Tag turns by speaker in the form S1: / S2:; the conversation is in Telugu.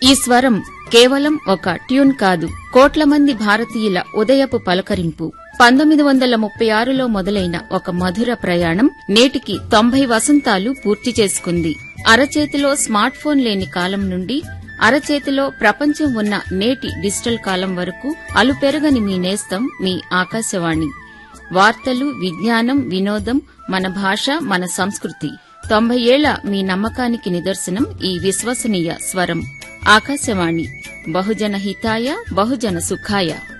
S1: ఈ స్వరం కేవలం ఒక ట్యూన్ కాదు కోట్ల మంది భారతీయుల ఉదయపు పలకరింపు పంతొమ్మిది వందల ముప్పై ఆరులో మొదలైన ఒక మధుర ప్రయాణం నేటికి తొంభై వసంతాలు పూర్తి చేసుకుంది అరచేతిలో స్మార్ట్ ఫోన్ లేని కాలం నుండి అరచేతిలో ప్రపంచం ఉన్న నేటి డిజిటల్ కాలం వరకు అలుపెరగని మీ నేస్తం మీ ఆకాశవాణి వార్తలు విజ్ఞానం వినోదం మన భాష మన సంస్కృతి తొంభై ఏళ్ల మీ నమ్మకానికి నిదర్శనం ఈ విశ్వసనీయ స్వరం ఆకాశవాణి బహుజన హితాయ బహుజన సుఖాయ